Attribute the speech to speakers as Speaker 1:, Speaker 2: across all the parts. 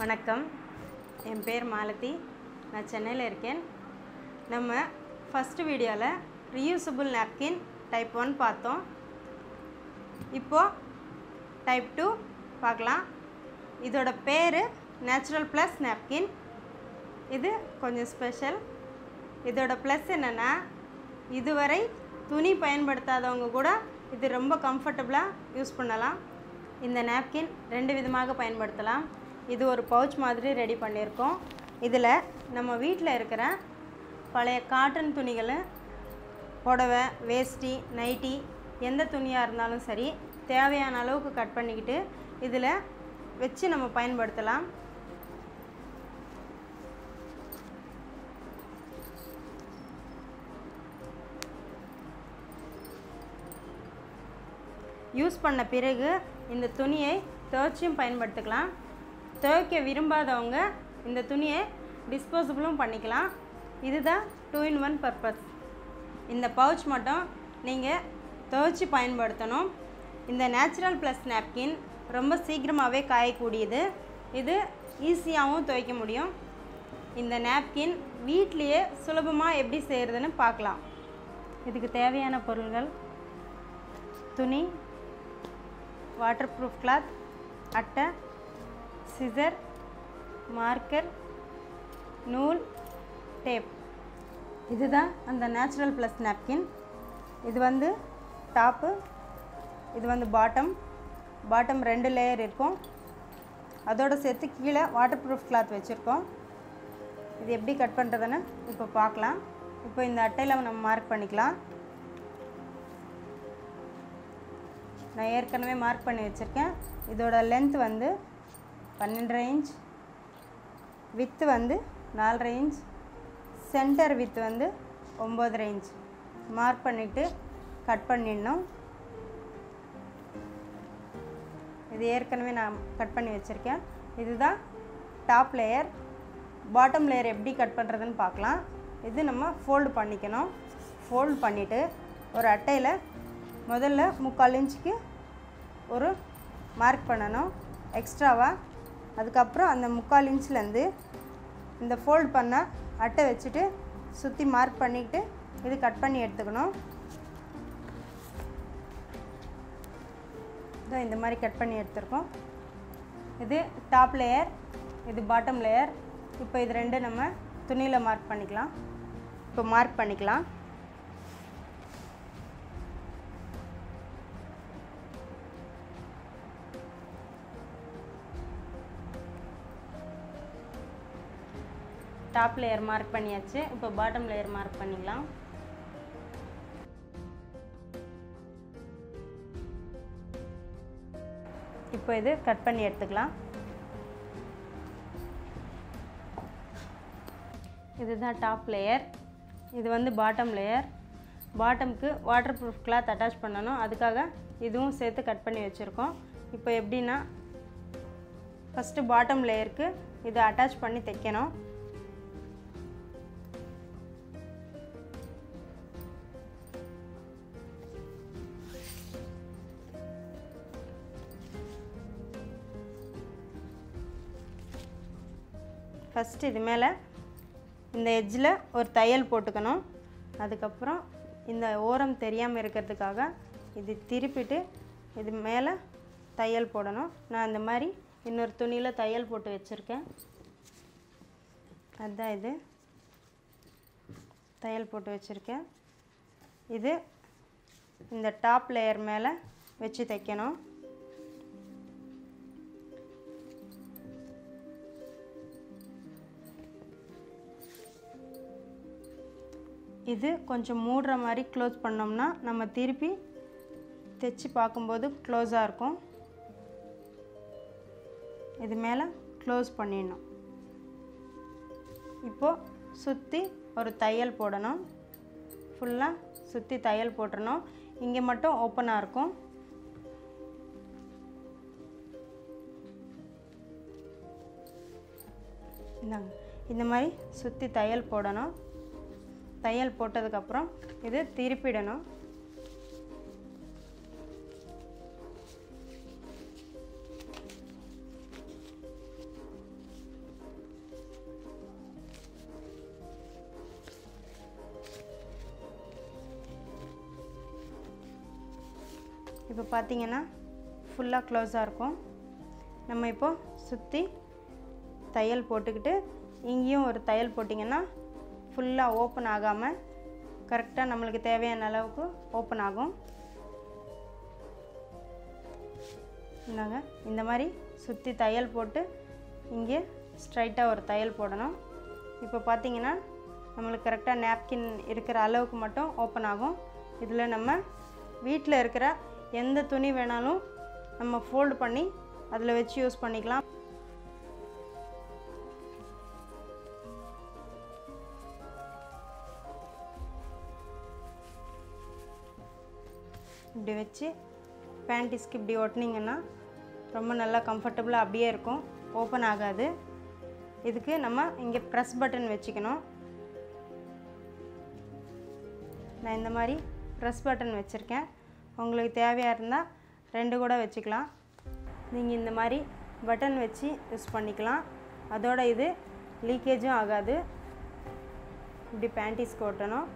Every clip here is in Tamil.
Speaker 1: வணக்கம் என் பேர் மாலதி நான் சென்னையில் இருக்கேன் நம்ம ஃபஸ்ட்டு வீடியோவில் ரீயூசபிள் நாப்கின் டைப் ஒன் பார்த்தோம் இப்போது டைப் டூ பார்க்கலாம் இதோட பேர் நேச்சுரல் ப்ளஸ் நாப்கின் இது கொஞ்சம் ஸ்பெஷல் இதோட ப்ளஸ் என்னென்னா இதுவரை துணி பயன்படுத்தாதவங்க கூட இது ரொம்ப கம்ஃபர்டபுளாக யூஸ் பண்ணலாம் இந்த நாப்கின் ரெண்டு விதமாக பயன்படுத்தலாம் இது ஒரு பவுச் மாதிரி ரெடி பண்ணியிருக்கோம் இதில் நம்ம வீட்டில் இருக்கிற பழைய காட்டன் துணிகளை புடவை வேஷ்டி நைட்டி எந்த துணியாக இருந்தாலும் சரி தேவையான அளவுக்கு கட் பண்ணிக்கிட்டு இதில் வச்சு நம்ம பயன்படுத்தலாம் யூஸ் பண்ண பிறகு இந்த துணியை துவைச்சியும் பயன்படுத்திக்கலாம் துவைக்க விரும்பாதவங்க இந்த துணியை டிஸ்போசபிளும் பண்ணிக்கலாம் இதுதான் டூ இன் ஒன் பர்பஸ் இந்த பவுச் மட்டும் நீங்கள் துவைச்சி பயன்படுத்தணும் இந்த நேச்சுரல் ப்ளஸ் நாப்கின் ரொம்ப சீக்கிரமாகவே காயக்கூடியது இது ஈஸியாகவும் துவைக்க முடியும் இந்த நாப்கின் வீட்லேயே சுலபமாக எப்படி செய்கிறதுன்னு பார்க்கலாம் இதுக்கு தேவையான பொருள்கள் துணி வாட்டர் ப்ரூஃப் கிளாத் அட்டை சிசர் மார்க்கர் நூல் டேப் இதுதான் அந்த நேச்சுரல் ப்ளஸ் நாப்கின் இது வந்து டாப்பு இது வந்து பாட்டம் பாட்டம் ரெண்டு லேயர் இருக்கும் அதோடு சேர்த்து கீழே வாட்டர் ப்ரூஃப் கிளாத் வச்சுருக்கோம் இது எப்படி கட் பண்ணுறதுன்னு இப்போ பார்க்கலாம் இப்போ இந்த அட்டையில் நம்ம மார்க் பண்ணிக்கலாம் நான் ஏற்கனவே மார்க் பண்ணி வச்சுருக்கேன் இதோட லென்த் வந்து பன்னெண்டரை இன்ச் வித்து வந்து நாலரை இன்ச் சென்டர் வித்து வந்து ஒம்போதரை இன்ச் மார்க் பண்ணிவிட்டு கட் பண்ணிடணும் இது ஏற்கனவே நான் கட் பண்ணி வச்சுருக்கேன் இதுதான் டாப் லேயர் பாட்டம் லேயர் எப்படி கட் பண்ணுறதுன்னு பார்க்கலாம் இது நம்ம ஃபோல்டு பண்ணிக்கணும் ஃபோல்டு பண்ணிவிட்டு ஒரு அட்டையில் முதல்ல முக்கால் இன்ச்சுக்கு ஒரு மார்க் பண்ணணும் எக்ஸ்ட்ராவாக அதுக்கப்புறம் அந்த முக்கால் இன்ச்லேருந்து இந்த ஃபோல்ட் பண்ண அட்டை வச்சுட்டு சுற்றி மார்க் பண்ணிக்கிட்டு இது கட் பண்ணி எடுத்துக்கணும் இதோ இந்த மாதிரி கட் பண்ணி எடுத்துருக்கோம் இது டாப் லேயர் இது பாட்டம் லேயர் இப்போ இது ரெண்டு நம்ம துணியில் மார்க் பண்ணிக்கலாம் இப்போ மார்க் பண்ணிக்கலாம் டாப் லேயர் மார்க் பண்ணியாச்சு இப்போ பாட்டம் லேயர் மார்க் பண்ணிக்கலாம் இப்போ இது கட் பண்ணி எடுத்துக்கலாம் இதுதான் டாப் லேயர் இது வந்து பாட்டம் லேயர் பாட்டம்க்கு வாட்டர் ப்ரூஃப் கிளாத் அட்டாச் பண்ணணும் அதுக்காக இதுவும் சேர்த்து கட் பண்ணி வச்சுருக்கோம் இப்போ எப்படின்னா ஃபஸ்ட்டு பாட்டம் லேயருக்கு இதை அட்டாச் பண்ணி தைக்கணும் ஃபஸ்ட்டு இது மேலே இந்த எட்ஜில் ஒரு தையல் போட்டுக்கணும் அதுக்கப்புறம் இந்த ஓரம் தெரியாமல் இருக்கிறதுக்காக இது திருப்பிட்டு இது மேலே தையல் போடணும் நான் இந்த மாதிரி இன்னொரு துணியில் தையல் போட்டு வச்சுருக்கேன் அதுதான் இது தையல் போட்டு வச்சுருக்கேன் இது இந்த டாப் லேயர் மேலே வச்சு தைக்கணும் இது கொஞ்சம் மூடுற மாதிரி க்ளோஸ் பண்ணோம்னா நம்ம திருப்பி தைச்சி பார்க்கும்போது க்ளோஸாக இருக்கும் இது மேலே க்ளோஸ் பண்ணிடணும் இப்போது சுற்றி ஒரு தையல் போடணும் ஃபுல்லாக சுற்றி தையல் போட்டுறணும் இங்கே மட்டும் ஓப்பனாக இருக்கும் இந்தாங்க இந்த மாதிரி சுற்றி தையல் போடணும் தையல் போட்டதுக்கப்புறம் இது திருப்பிடணும் இப்போ பார்த்தீங்கன்னா ஃபுல்லாக க்ளோஸாக இருக்கும் நம்ம இப்போ சுற்றி தையல் போட்டுக்கிட்டு இங்கேயும் ஒரு தையல் போட்டிங்கன்னா ஃபுல்லாக ஓப்பன் ஆகாமல் கரெக்டாக நம்மளுக்கு தேவையான அளவுக்கு ஓப்பன் ஆகும் இந்தாங்க இந்த மாதிரி சுற்றி தையல் போட்டு இங்கே ஸ்ட்ரைட்டாக ஒரு தையல் போடணும் இப்போ பார்த்தீங்கன்னா நம்மளுக்கு கரெக்டாக நாப்கின் இருக்கிற அளவுக்கு மட்டும் ஓப்பன் ஆகும் இதில் நம்ம வீட்டில் இருக்கிற எந்த துணி வேணாலும் நம்ம ஃபோல்டு பண்ணி அதில் வச்சு யூஸ் பண்ணிக்கலாம் இப்படி வச்சு பேண்டிஸ்க்கு இப்படி ஒட்டினீங்கன்னா ரொம்ப நல்லா கம்ஃபர்டபுளாக அப்படியே இருக்கும் ஓப்பன் ஆகாது இதுக்கு நம்ம இங்கே ப்ரெஸ் பட்டன் வச்சுக்கணும் நான் இந்த மாதிரி ப்ரெஸ் பட்டன் வச்சுருக்கேன் உங்களுக்கு தேவையாக இருந்தால் ரெண்டு கூட வச்சுக்கலாம் நீங்கள் இந்த மாதிரி பட்டன் வச்சு யூஸ் பண்ணிக்கலாம் அதோட இது லீக்கேஜும் ஆகாது இப்படி பேண்டிஸ்க்கு ஒட்டணும்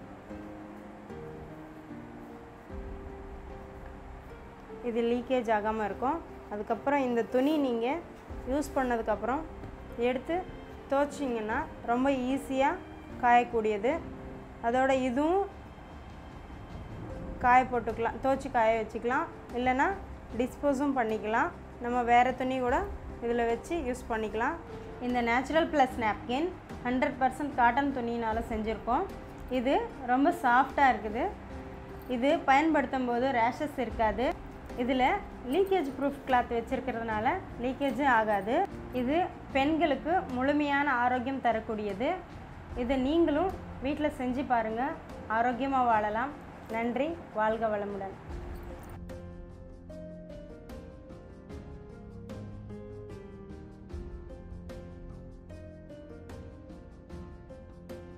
Speaker 1: இது லீக்கேஜ் ஆகாமல் இருக்கும் அதுக்கப்புறம் இந்த துணி நீங்கள் யூஸ் பண்ணதுக்கப்புறம் எடுத்து துவைச்சிங்கன்னா ரொம்ப ஈஸியாக காயக்கூடியது அதோட இதுவும் காய போட்டுக்கலாம் துவைச்சி காய வச்சுக்கலாம் இல்லைன்னா டிஸ்போஸும் பண்ணிக்கலாம் நம்ம வேறு துணி கூட இதில் வச்சு யூஸ் பண்ணிக்கலாம் இந்த natural plus napkin hundred percent cotton துணியினால் செஞ்சுருக்கோம் இது ரொம்ப சாஃப்டாக இருக்குது இது பயன்படுத்தும் போது ரேஷஸ் இருக்காது இதில் லீக்கேஜ் ப்ரூஃப் கிளாத் வச்சுருக்கிறதுனால லீக்கேஜும் ஆகாது இது பெண்களுக்கு முழுமையான ஆரோக்கியம் தரக்கூடியது இதை நீங்களும் வீட்டில் செஞ்சு பாருங்கள் ஆரோக்கியமாக வாழலாம் நன்றி வாழ்க வளமுடன்